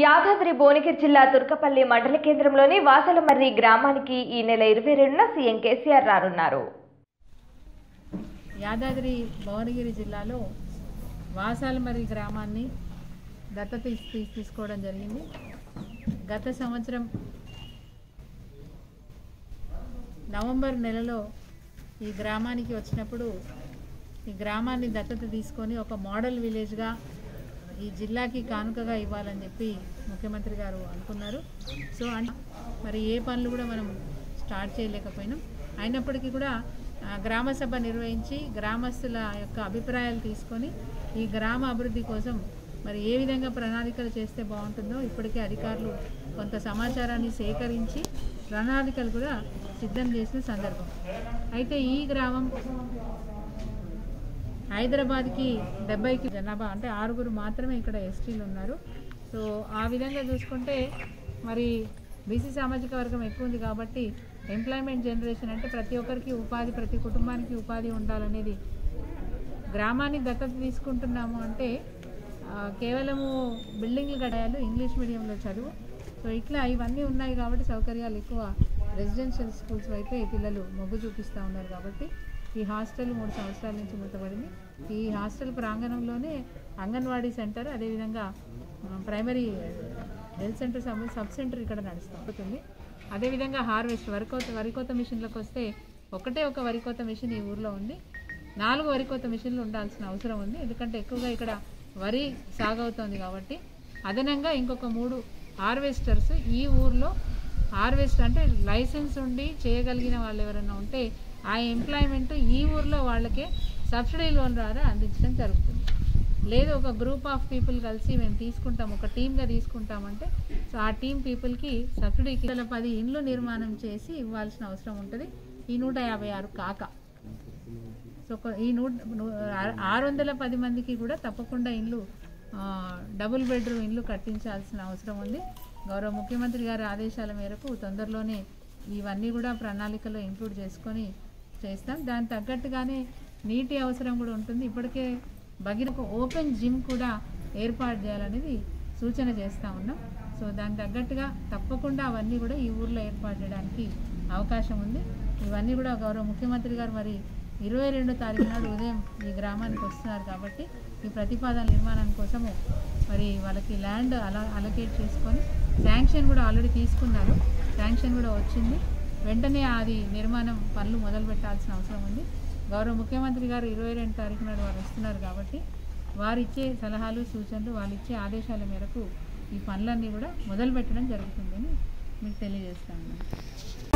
యాదాద్రి భువనగిరి జిల్లా తుర్కపల్లి మండల కేంద్రంలోని వాసలమర్రి గ్రామానికి ఈ నెల ఇరవై రెండున సీఎం కేసీఆర్ రానున్నారు యాదాద్రి భువనగిరి జిల్లాలో వాసాలమర్రి గ్రామాన్ని దత్తత తీసి తీసుకోవడం జరిగింది గత సంవత్సరం నవంబర్ నెలలో ఈ గ్రామానికి వచ్చినప్పుడు ఈ గ్రామాన్ని దత్తత తీసుకొని ఒక మోడల్ విలేజ్గా ఈ జిల్లాకి కానుకగా ఇవ్వాలని చెప్పి ముఖ్యమంత్రి గారు అనుకున్నారు సో అన్- మరి ఏ పనులు కూడా మనం స్టార్ట్ చేయలేకపోయినాం అయినప్పటికీ కూడా ఆ, గ్రామ సభ నిర్వహించి గ్రామస్తుల యొక్క అభిప్రాయాలు తీసుకొని ఈ గ్రామ అభివృద్ధి కోసం మరి ఏ విధంగా ప్రణాళికలు చేస్తే బాగుంటుందో ఇప్పటికే అధికారులు కొంత సమాచారాన్ని సేకరించి ప్రణాళికలు కూడా సిద్ధం చేసిన సందర్భం అయితే ఈ గ్రామం హైదరాబాద్కి డెబ్బైకి జనాభా అంటే ఆరుగురు మాత్రమే ఇక్కడ ఎస్టీలు ఉన్నారు సో ఆ విధంగా చూసుకుంటే మరి బీసీ సామాజిక వర్గం ఎక్కువ ఉంది కాబట్టి ఎంప్లాయ్మెంట్ జనరేషన్ అంటే ప్రతి ఒక్కరికి ఉపాధి ప్రతి కుటుంబానికి ఉపాధి ఉండాలనేది గ్రామాన్ని దత్తత తీసుకుంటున్నాము అంటే ఆ, కేవలము బిల్డింగ్లు కట్టాయాలు ఇంగ్లీష్ మీడియంలో చదువు సో ఇట్లా ఇవన్నీ ఉన్నాయి కాబట్టి సౌకర్యాలు ఎక్కువ రెసిడెన్షియల్ స్కూల్స్ వైపే ఈ పిల్లలు మొగ్గు చూపిస్తూ ఉన్నారు కాబట్టి ఈ హాస్టల్ మూడు సంవత్సరాల నుంచి మూతపడింది ఈ హాస్టల్ ప్రాంగణంలోనే అంగన్వాడీ సెంటర్ అదేవిధంగా ఆ, primary health center sub sub center ఇక్కడ నడుస్తుంది అదేవిధంగా హార్వెస్ట్ వరికోత వరికోత మిషన్లకు వస్తే ఒకటే ఒక వరికోత మిషన్ ఈ ఊర్లో ఉంది నాలుగు వరికోత మిషన్లు ఉండాల్సిన అవసరం ఉంది ఎందుకంటే ఎక్కువగా ఇక్కడ వరి సాగు అవుతోంది కాబట్టి అదనంగా ఇంకొక మూడు హార్వెస్టర్స్ ఈ ఊర్లో హార్వెస్ట్ అంటే లైసెన్స్ ఉండి చేయగలిగిన వాళ్ళు ఎవరైనా ఉంటే ఆ ఎంప్లాయ్మెంట్ ఈ ఊర్లో వాళ్ళకే సబ్సిడీ లోన్ ద్వారా అందించడం జరుగుతుంది లేదు ఒక గ్రూప్ ఆఫ్ పీపుల్ కలిసి మేము తీసుకుంటాం ఒక టీమ్గా తీసుకుంటామంటే సో ఆ టీం పీపుల్కి సబ్సిడీకి వందల పది ఇండ్లు నిర్మాణం చేసి ఇవ్వాల్సిన అవసరం ఉంటుంది ఈ నూట యాభై ఆరు కాక సో కొ- ఈ నూట ను- ఆ- ఆరు వందల పది మందికి కూడా తప్పకుండా ఇండ్లు ఆ, డబుల్ బెడ్రూమ్ ఇండ్లు కట్టించాల్సిన అవసరం ఉంది గౌరవ ముఖ్యమంత్రి గారి ఆదేశాల మేరకు తొందరలోనే ఇవన్నీ కూడా ప్రణాళికలో ఇంక్లూడ్ చేసుకొని చేస్తాం దానికి తగ్గట్టుగానే నీటి అవసరం కూడా ఉంటుంది ఇప్పటికే భగీరథ ఓపెన్ జిమ్ కూడా ఏర్పాటు చేయాలనేది సూచన చేస్తూ ఉన్నాం సో దానికి తగ్గట్టుగా తప్పకుండా అవన్నీ కూడా ఈ ఊర్లో ఏర్పాటు చేయడానికి అవకాశం ఉంది ఇవన్నీ కూడా గౌరవ ముఖ్యమంత్రి గారు మరి ఇరవై రెండో తారీఖు నాడు ఉదయం ఈ గ్రామానికి వస్తున్నారు కాబట్టి ఈ ప్రతిపాదన నిర్మాణం కోసము మరి వాళ్ళకి ల్యాండ్ అలా అలొకేట్ చేసుకొని శాంక్షన్ కూడా ఆల్రెడీ తీసుకున్నారు శాంక్షన్ కూడా వచ్చింది వెంటనే అది నిర్మాణం పనులు మొదలు పెట్టాల్సిన అవసరం ఉంది గౌరవ ముఖ్యమంత్రి గారు ఇరవై రెండు తారీఖు నాడు వారు వస్తున్నారు కాబట్టి వారు ఇచ్చే సలహాలు సూచనలు వాళ్ళు ఇచ్చే ఆదేశాల మేరకు ఈ పనులన్నీ కూడా మొదలు పెట్టడం జరుగుతుందని మీకు తెలియజేస్తాను